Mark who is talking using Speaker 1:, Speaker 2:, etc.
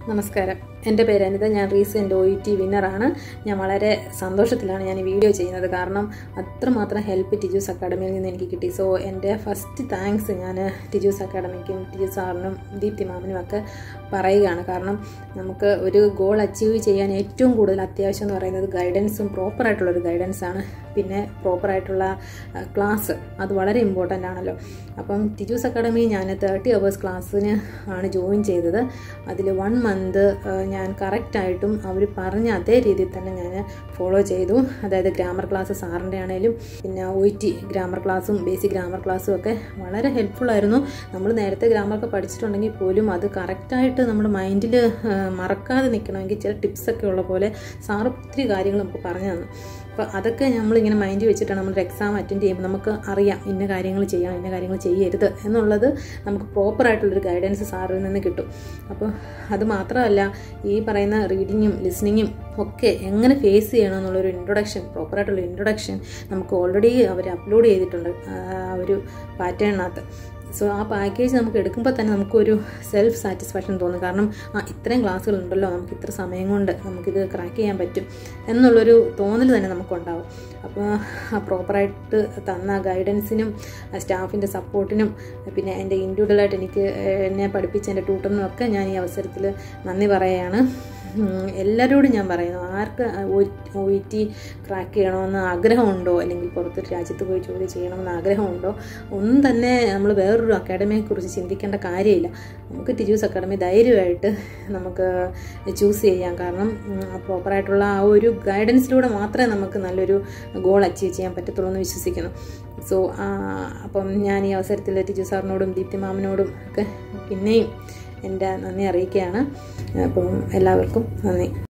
Speaker 1: നമസ്കാരം എൻ്റെ പേര് അനിത ഞാൻ റീസെൻ്റ് ഒ ഇ ടി വിന്നറാണ് ഞാൻ വളരെ സന്തോഷത്തിലാണ് ഞാൻ ഈ വീഡിയോ ചെയ്യുന്നത് കാരണം അത്രമാത്രം ഹെൽപ്പ് ടിജൂസ് അക്കാഡമിയിൽ നിന്ന് എനിക്ക് കിട്ടി സോ എൻ്റെ ഫസ്റ്റ് താങ്ക്സ് ഞാൻ ടിജൂസ് അക്കാഡമിക്കും ടിജു സാറിനും ദീപ്തി മാമിനും ഒക്കെ പറയുകയാണ് കാരണം നമുക്ക് ഒരു ഗോൾ അച്ചീവ് ചെയ്യാൻ ഏറ്റവും കൂടുതൽ അത്യാവശ്യം എന്ന് പറയുന്നത് ഗൈഡൻസും പ്രോപ്പറായിട്ടുള്ളൊരു ഗൈഡൻസാണ് പിന്നെ പ്രോപ്പറായിട്ടുള്ള ക്ലാസ് അത് വളരെ ഇമ്പോർട്ടൻ്റ് ആണല്ലോ അപ്പം ടിജൂസ് അക്കാഡമി ഞാൻ തേർട്ടി അവേഴ്സ് ക്ലാസ്സിന് ആണ് ജോയിൻ ചെയ്തത് അതിൽ വൺ മന്ത് ഞാൻ കറക്റ്റായിട്ടും അവർ പറഞ്ഞ അതേ രീതിയിൽ തന്നെ ഞാൻ ഫോളോ ചെയ്തു അതായത് ഗ്രാമർ ക്ലാസ് സാറിൻ്റെ ആണെങ്കിലും പിന്നെ ഒ ടി ഗ്രാമർ ക്ലാസ്സും ബേസിക് ഗ്രാമർ ക്ലാസ്സും ഒക്കെ വളരെ ഹെൽപ്ഫുൾ ആയിരുന്നു നമ്മൾ നേരത്തെ ഗ്രാമറൊക്കെ പഠിച്ചിട്ടുണ്ടെങ്കിൽ പോലും അത് കറക്റ്റായിട്ട് നമ്മുടെ മൈൻഡിൽ മറക്കാതെ നിൽക്കണമെങ്കിൽ ചില ടിപ്സൊക്കെ ഉള്ള പോലെ സാറ് ഒത്തിരി കാര്യങ്ങൾ നമുക്ക് പറഞ്ഞു തന്നു അപ്പോൾ അതൊക്കെ നമ്മളിങ്ങനെ മൈൻഡ് വെച്ചിട്ടാണ് നമ്മളൊരു എക്സാം അറ്റൻഡ് ചെയ്യുമ്പോൾ നമുക്ക് അറിയാം ഇന്ന കാര്യങ്ങൾ ചെയ്യണം ഇന്ന കാര്യങ്ങൾ ചെയ്യരുത് എന്നുള്ളത് നമുക്ക് പ്രോപ്പറായിട്ടുള്ളൊരു ഗൈഡൻസ് സാറിൽ നിന്ന് കിട്ടും അപ്പോൾ അത് മാത്രമല്ല ഈ പറയുന്ന റീഡിങ്ങും ലിസണിങ്ങും ഒക്കെ എങ്ങനെ ഫേസ് ചെയ്യണം എന്നുള്ളൊരു ഇൻട്രൊഡക്ഷൻ പ്രോപ്പറായിട്ടുള്ള ഇൻട്രൊഡക്ഷൻ നമുക്ക് ഓൾറെഡി അവർ അപ്ലോഡ് ചെയ്തിട്ടുണ്ട് ആ ഒരു പാറ്റേണിനകത്ത് സോ ആ പാക്കേജ് നമുക്ക് എടുക്കുമ്പോൾ തന്നെ നമുക്കൊരു സെൽഫ് സാറ്റിസ്ഫാക്ഷൻ തോന്നും കാരണം ആ ഇത്രയും ക്ലാസ്സുകൾ ഉണ്ടല്ലോ നമുക്ക് ഇത്ര സമയം കൊണ്ട് നമുക്കിത് ക്രാക്ക് ചെയ്യാൻ പറ്റും എന്നുള്ളൊരു തോന്നൽ തന്നെ നമുക്കുണ്ടാവും അപ്പോൾ ആ പ്രോപ്പറായിട്ട് തന്ന ഗൈഡൻസിനും സ്റ്റാഫിൻ്റെ സപ്പോർട്ടിനും പിന്നെ എൻ്റെ ഇൻഡിവിജ്വലായിട്ട് എനിക്ക് എന്നെ പഠിപ്പിച്ച എൻ്റെ ട്യൂട്ടറിനും ഒക്കെ ഞാൻ ഈ അവസരത്തിൽ നന്ദി പറയുകയാണ് എല്ലാവരോടും ഞാൻ പറയുന്നു ആർക്ക് ഒ ഇ ടി ക്രാക്ക് ചെയ്യണമെന്ന് ആഗ്രഹമുണ്ടോ അല്ലെങ്കിൽ പുറത്തൊരു രാജ്യത്ത് പോയി ജോലി ചെയ്യണമെന്ന് ആഗ്രഹമുണ്ടോ ഒന്നും തന്നെ നമ്മൾ വേറൊരു അക്കാഡമിയെക്കുറിച്ച് ചിന്തിക്കേണ്ട കാര്യമില്ല നമുക്ക് ടിജൂസ് അക്കാഡമി ധൈര്യമായിട്ട് നമുക്ക് ചൂസ് ചെയ്യാം കാരണം പ്രോപ്പറായിട്ടുള്ള ആ ഒരു ഗൈഡൻസിലൂടെ മാത്രമേ നമുക്ക് നല്ലൊരു ഗോൾ അച്ചീവ് ചെയ്യാൻ പറ്റത്തുള്ളൂ എന്ന് വിശ്വസിക്കുന്നു സോ അപ്പം ഞാൻ ഈ അവസരത്തിൽ ടിജു സാറിനോടും ദീപ്തി മാമിനോടും ഒക്കെ പിന്നെയും എൻ്റെ നന്ദി അറിയിക്കുകയാണ് അപ്പം എല്ലാവർക്കും നന്ദി